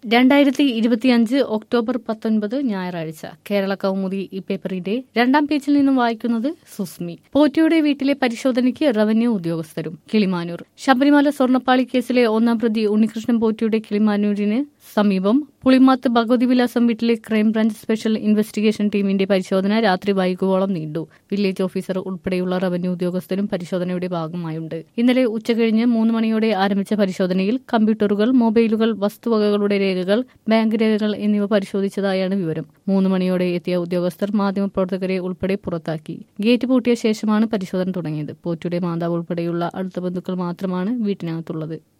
രണ്ടായിരത്തി ഇരുപത്തിയഞ്ച് ഒക്ടോബർ പത്തൊൻപത് ഞായറാഴ്ച കേരള കൗമുദി ഈ പേപ്പറിന്റെ രണ്ടാം പേജിൽ നിന്നും വായിക്കുന്നത് സുസ്മി പോറ്റിയുടെ വീട്ടിലെ പരിശോധനയ്ക്ക് റവന്യൂ ഉദ്യോഗസ്ഥരും കിളിമാനൂർ ശബരിമല സ്വർണ്ണപ്പാളി കേസിലെ ഒന്നാം പ്രതി ഉണ്ണികൃഷ്ണൻ പോറ്റിയുടെ കിളിമാനൂരിന് സമീപം പുളിമാത്ത് ഭഗവതി വിലാസം വീട്ടിലെ ക്രൈംബ്രാഞ്ച് സ്പെഷ്യൽ ഇൻവെസ്റ്റിഗേഷൻ ടീമിന്റെ പരിശോധന രാത്രി വൈകുവോളം നീണ്ടു വില്ലേജ് ഓഫീസർ ഉൾപ്പെടെയുള്ള റവന്യൂ ഉദ്യോഗസ്ഥരും പരിശോധനയുടെ ഭാഗമായുണ്ട് ഇന്നലെ ഉച്ചകഴിഞ്ഞ് മൂന്ന് മണിയോടെ ആരംഭിച്ച പരിശോധനയിൽ കമ്പ്യൂട്ടറുകൾ മൊബൈലുകൾ വസ്തുവകകളുടെ രേഖകൾ ബാങ്ക് രേഖകൾ എന്നിവ പരിശോധിച്ചതായാണ് വിവരം മൂന്ന് മണിയോടെ എത്തിയ ഉദ്യോഗസ്ഥർ മാധ്യമപ്രവർത്തകരെ ഉൾപ്പെടെ പുറത്താക്കി ഗേറ്റ് പൂട്ടിയ ശേഷമാണ് പരിശോധന തുടങ്ങിയത് പോറ്റിയുടെ മാതാവ് ഉൾപ്പെടെയുള്ള അടുത്ത ബന്ധുക്കൾ മാത്രമാണ് വീട്ടിനകത്തുള്ളത്